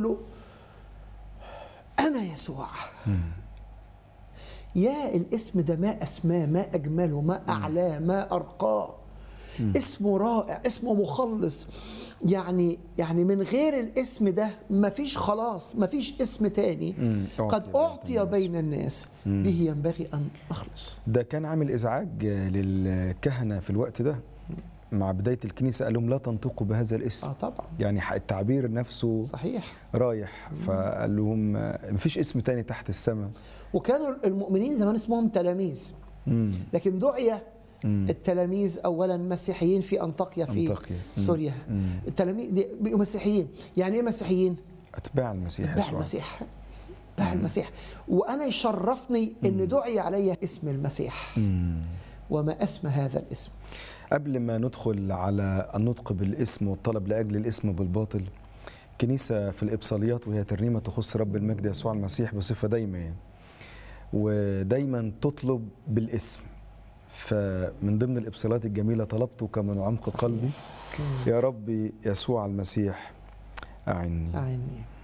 له انا يسوع يا الاسم ده ما اسماه ما اجمله ما اعلاه ما ارقاه اسمه رائع اسمه مخلص يعني يعني من غير الاسم ده مفيش خلاص مفيش اسم تاني مم. قد اعطي بين الناس به ينبغي ان نخلص ده كان عامل ازعاج للكهنه في الوقت ده مع بدايه الكنيسه قال لهم لا تنطقوا بهذا الاسم اه طبعا يعني التعبير نفسه صحيح رايح فقال لهم مفيش اسم تاني تحت السماء وكانوا المؤمنين زمان اسمهم تلاميذ مم. لكن دعي مم. التلاميذ اولا مسيحيين في انطاكيا في أنطاكيا. مم. سوريا مم. التلاميذ دي بقوا مسيحيين يعني ايه مسيحيين اتباع المسيح اتباع يسوع. المسيح اتباع المسيح وانا يشرفني ان دعي علي اسم المسيح مم. وما اسم هذا الاسم قبل ما ندخل على النطق بالاسم والطلب لاجل الاسم بالباطل كنيسه في الابصاليات وهي ترنيمه تخص رب المجد يسوع المسيح بصفه دايمه يعني ودايما تطلب بالاسم فمن ضمن الابصالات الجميله طلبتك من عمق قلبي يا ربي يسوع المسيح اعني أعني